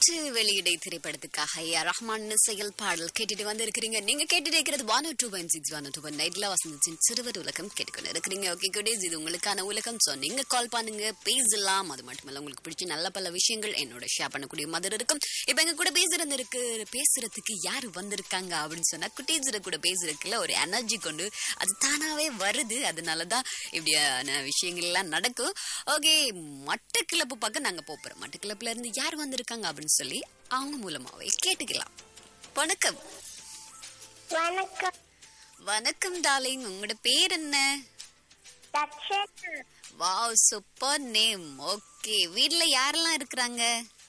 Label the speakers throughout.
Speaker 1: காற்று வெளியிடை திரைப்படத்துக்காக ஐயா ரஹ்மான் இசையில் பாடல் கேட்டுட்டு வந்திருக்கிறீங்க நீங்க கேட்டுட்டு இருக்கிறது one two one six one two one நைட்ல வசந்திச்சின் சிறுவர் உலகம் கேட்டுக்கொண்டு இருக்கிறீங்க ஓகே குடேஸ் இது உங்களுக்கான உலகம் ஸோ நீங்க கால் பண்ணுங்க பேசலாம் அது மட்டுமல்ல உங்களுக்கு பிடிச்ச நல்ல பல விஷயங்கள் என்னோட ஷேர் பண்ணக்கூடிய மாதிரி இருக்கும் இப்ப எங்க கூட பேசுறது இருக்கு பேசுறதுக்கு யாரு வந்திருக்காங்க அப்படின்னு சொன்னா குட்டீஸ்ல கூட பேசுறதுக்குள்ள ஒரு எனர்ஜி கொண்டு அது தானாவே வருது அதனாலதான் இப்படியான விஷயங்கள் எல்லாம் நடக்கும் ஓகே மட்டக்கிளப்பு பக்கம் நாங்க போறோம் மட்டக்கிளப்புல இருந்து யார் வந்திருக்காங்க அப்படின்னு சொல்லி அவங்க மூலமாவே கேட்டுக்கலாம் வணக்கம்
Speaker 2: வணக்கம்
Speaker 1: வணக்கம் டார்லிங் உங்களோட பேர் என்ன
Speaker 2: Dakshana
Speaker 1: wow super name okay வீட்ல யாரெல்லாம் இருக்கிறாங்க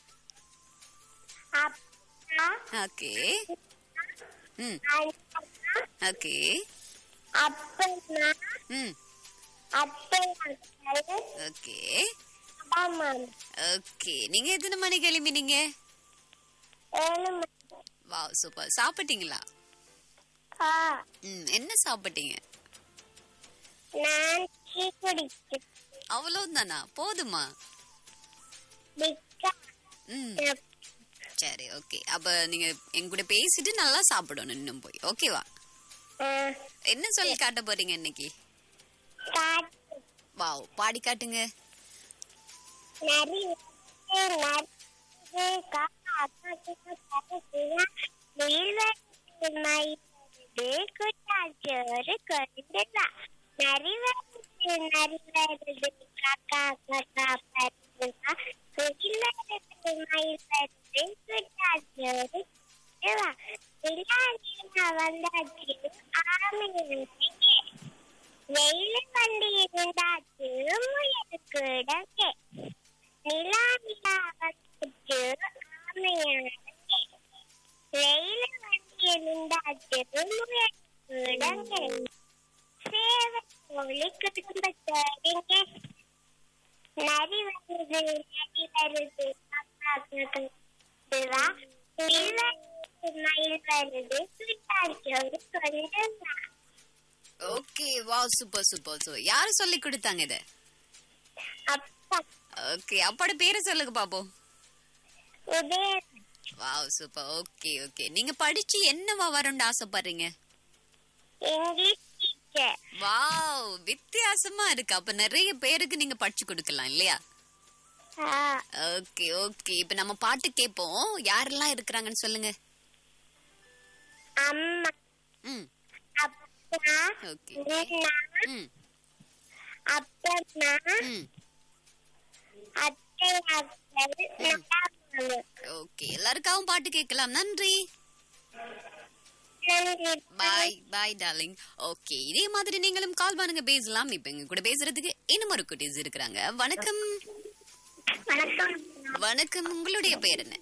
Speaker 2: அப்பா
Speaker 1: ஓகே ம்
Speaker 2: அண்ணா
Speaker 1: ஓகே
Speaker 2: அப்பா
Speaker 1: ம்
Speaker 2: அத்தை அக்கள்
Speaker 1: ஓகே
Speaker 2: அம்மா
Speaker 1: ஓகே நீங்க எத்தனை மணி கிளம்பினீங்க
Speaker 2: ஏழு மணி
Speaker 1: வாவ் சூப்பர் சாப்பிட்டீங்களா
Speaker 2: ஆ
Speaker 1: ம் என்ன சாப்பிட்டீங்க
Speaker 2: நான் டீ குடிச்சு
Speaker 1: அவ்வளவுதானா போதுமா
Speaker 2: பிக்கா
Speaker 1: ம் சரி ஓகே அப்ப நீங்க என் கூட பேசிட்டு நல்லா சாப்பிடணும் இன்னும் போய் ஓகேவா என்ன சொல்லி காட்ட போறீங்க இன்னைக்கு
Speaker 2: காட்டு
Speaker 1: வாவ் பாடி காட்டுங்க
Speaker 2: நரி நரி குட்டாச்சோறு கொண்டுதா நரி வருது நரி வருது காக்கா காக்கா பருதுதா குயில் வருது மயில் வருது குட்டாச்சோறு கொண்டுதா விழா வந்தாச்சு ஆமை வெயில் வண்டி இருந்தாச்சு முயலுக்கு இடங்கே நிலா நிலா வந்துச்சு ஆமையானே வெயில் வண்டி இருந்தாச்சு முயலுக்கு இடங்கே சேவை கோழி குடும்பத்தோடுங்க நரி வருது நரி வருது காக்கா காக்கா மயில் வருது குட்டாச்சோறு கொண்டு வா
Speaker 1: okay wow super super super யாரு சொல்லி கொடுத்தாங்க இத
Speaker 2: அப்பா
Speaker 1: ஓகே அப்போட பேரை சொல்லுங்க பாப்போம்
Speaker 2: Udaya
Speaker 1: wow super okay okay நீங்க படிச்சு என்னவா வரணும்னு ஆசைப்படுறீங்க
Speaker 2: இங்கிலீஷ் டீச்சர்
Speaker 1: வாவ் வித்தியாசமா இருக்கு அப்ப நிறைய பேருக்கு நீங்க படிச்சு கொடுக்கலாம் இல்லையா ஓகே ஓகே இப்ப நம்ம பாட்டு கேட்போம் யாரெல்லாம் இருக்கிறாங்கன்னு சொல்லுங்க
Speaker 2: அம்மா
Speaker 1: ம்
Speaker 2: அப்பா
Speaker 1: ஓகே
Speaker 2: அண்ணா
Speaker 1: ம்
Speaker 2: அப்பம்மா
Speaker 1: ம்
Speaker 2: அத்தை அக்கள் நடாமாமு
Speaker 1: ஓகே எல்லாருக்காகவும் பாட்டு கேட்கலாம் நன்றி
Speaker 2: நன்றி
Speaker 1: பாய் பாய் டார்லிங் ஓகே இதே மாதிரி நீங்களும் கால் பண்ணுங்க பேசலாம் இப்ப எங்க கூட பேசுறதுக்கு இன்னும் ஒரு குட்டீஸ் இருக்கிறாங்க வணக்கம்
Speaker 2: வணக்கம்
Speaker 1: வணக்கம் உங்களுடைய பேர் என்ன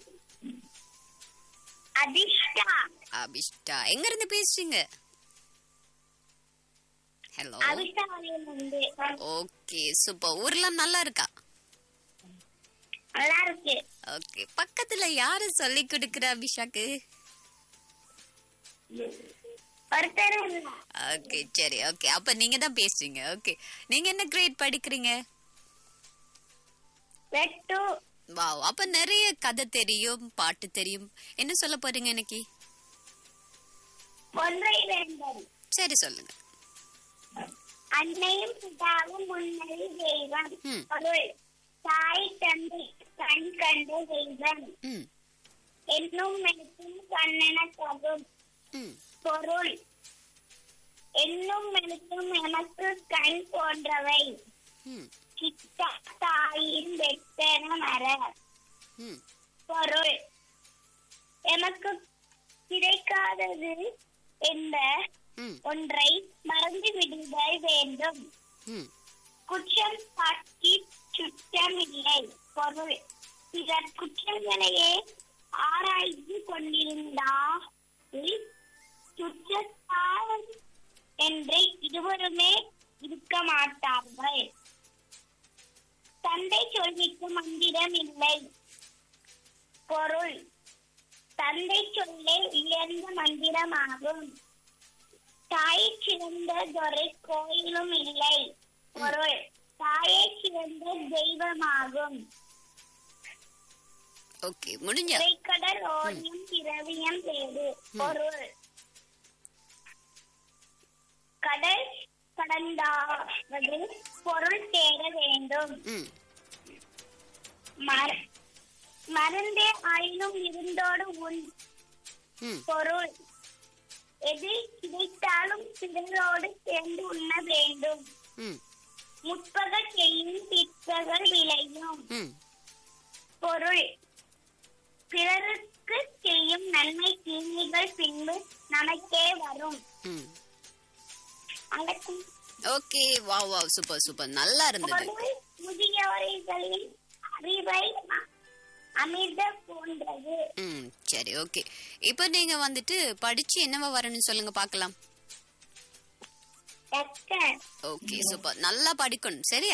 Speaker 2: அதிஷ்டா
Speaker 1: அபிஷ்டா எங்க இருந்து பேசுறீங்க ஹலோ
Speaker 2: அபிஷ்டாவிலிருந்து வந்து
Speaker 1: ஓகே சூப்பர் ஊர்லாம் நல்லா இருக்கா
Speaker 2: நல்லா இருக்கு
Speaker 1: ஓகே பக்கத்துல யாரு சொல்லி கொடுக்குற அபிஷாக்கு
Speaker 2: ஒருத்தர்
Speaker 1: ஓகே சரி ஓகே அப்ப நீங்க தான் பேசுறீங்க ஓகே நீங்க என்ன கிரேட் படிக்கிறீங்க
Speaker 2: வெட்டு
Speaker 1: வாவ் அப்ப நிறைய கதை தெரியும் பாட்டு தெரியும் என்ன சொல்ல போறீங்க இன்னைக்கு
Speaker 2: ஒன்றை வேண்டும்
Speaker 1: சரி சொல்லுங்க
Speaker 2: அன்னையும் பிதாவும் முன்னறி தெய்வம்
Speaker 1: ம்.
Speaker 2: பொருள் தாய் தந்தை கண் கண்ட தெய்வம்
Speaker 1: ம்
Speaker 2: என்னும் மெழுத்தும் கண்ணென தகும்
Speaker 1: ம்
Speaker 2: பொருள் என்னும் மெழுத்தும் எனக்கு கண் போன்றவை
Speaker 1: ம்
Speaker 2: சித்த தாயின் வெட்டன மர
Speaker 1: ம்
Speaker 2: பொருள் எமக்கு கிடைக்காதது என்ற
Speaker 1: ம்
Speaker 2: ஒன்றை மறந்து விடுதல் வேண்டும்
Speaker 1: ம்
Speaker 2: குற்றம் காட்டி சுற்றமில்லை பொருள் பிறர் குற்றங்களையே ஆராய்ந்து கொண்டிருந்தால் சுற்றத்தால் என்று இருவருமே இருக்க மாட்டார்கள் தந்தை சொல்லிக்கு மந்திரம் இல்லை பொருள் தந்தை சொல்லே உயர்ந்த மந்திரமாகும் தாயை சிறந்ததொரு கோயிலும் இல்லை பொருள் தாயை சிறந்த தெய்வமாகும்
Speaker 1: ஓகே முடிஞ்ச
Speaker 2: திரைக்கடல் ஓடியும் திரவியம் வேறு பொருள் கடல் கடந்தாவது பொருள் தேட வேண்டும்
Speaker 1: ம்
Speaker 2: மர- மருந்தே ஆயினும் இருந்தோடு உன்
Speaker 1: ம்
Speaker 2: பொருள் எது கிடைத்தாலும் பிறரோடு சேர்ந்து உண்ண வேண்டும்
Speaker 1: ம்
Speaker 2: முற்பகல் செய்யும் பிற்பகல் விளையும்
Speaker 1: ம்
Speaker 2: பொருள் பிறருக்கு செய்யும் நன்மை தீமைகள் பின்பு நமக்கே வரும்
Speaker 1: ம்
Speaker 2: அடக்கும்
Speaker 1: ஓகே வா வா சூப்பர் சூப்பர் நல்லா இருந்தது
Speaker 2: பொருள் முதியவர்களின் அறிவை அ- அமிர்த போன்றது
Speaker 1: ம் சரி ஓகே இப்போ நீங்க வந்துட்டு படிச்சு என்னவா வரணும்னு சொல்லுங்க பார்க்கலாம்
Speaker 2: டாக்டர்
Speaker 1: ஓகே சூப்பர் நல்லா படிக்கணும் சரியா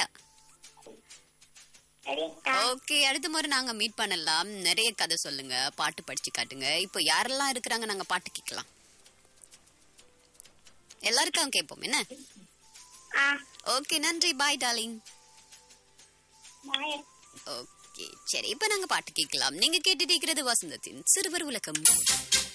Speaker 2: சரிக்கா
Speaker 1: ஓகே அடுத்த முறை நாங்க மீட் பண்ணலாம் நிறைய கதை சொல்லுங்க பாட்டு படிச்சு காட்டுங்க இப்போ யாரெல்லாம் இருக்கிறாங்க நாங்க பாட்டு கேட்கலாம் எல்லாருக்கும் கேட்போம் என்ன
Speaker 2: ஆ
Speaker 1: ஓகே நன்றி பாய் டார்லிங்
Speaker 2: பாய்
Speaker 1: ஓகே சரி இப்போ நாங்க பாட்டு கேட்கலாம் நீங்க கேட்டுட்டு இருக்கிறது வசந்தத்தின் சிறுவர் உலகம்